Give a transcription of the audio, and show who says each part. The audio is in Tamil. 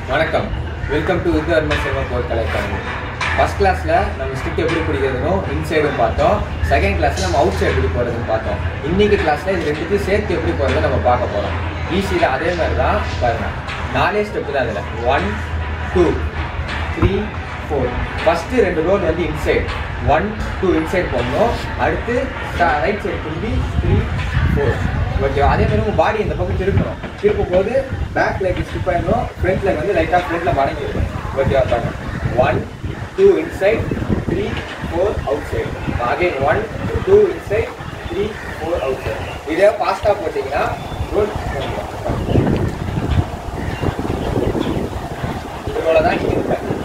Speaker 1: வணக்கம் வெல்கம் டு வித் அருமை செல்வம் போர்க்கலை அகாடமி ஃபர்ஸ்ட் கிளாஸில் நம்ம ஸ்டிக் எப்படி பிடிக்கிறதுனும் இன்சைடும் பார்த்தோம் செகண்ட் கிளாஸில் நம்ம அவுட் சைடு எப்படி போடுறதுன்னு பார்த்தோம் இன்னைக்கு கிளாஸில் இது ரெண்டுத்தையும் சேர்த்து எப்படி போடுறதை நம்ம பார்க்க போகிறோம் ஈஸியில் அதே மாதிரி தான் பாருங்க நாலே ஸ்டெப்பு தான் அதில் one two three four first ரெண்டு ரோல் வந்து இன்சைட் ஒன் டூ இன்சைட் போடணும் அடுத்து ரைட் சைடு திரும்பி த்ரீ ஃபோர் ஓகே அதே மாதிரி உங்கள் பாடி இந்த பக்கம் திருப்பணும் திருப்பும் போது பேக் லெக் ஸ்டிப் ஆயிடணும் ஃப்ரண்ட் லெக் வந்து லைட்டாக ஃப்ரண்ட்டில் மடங்கி இருக்கும் ஓகேவா பாருங்க one two inside three four outside again one two inside three four outside இதே ஃபாஸ்ட்டாக போட்டிங்கன்னா ரோல் இதோட தான் நீங்கள்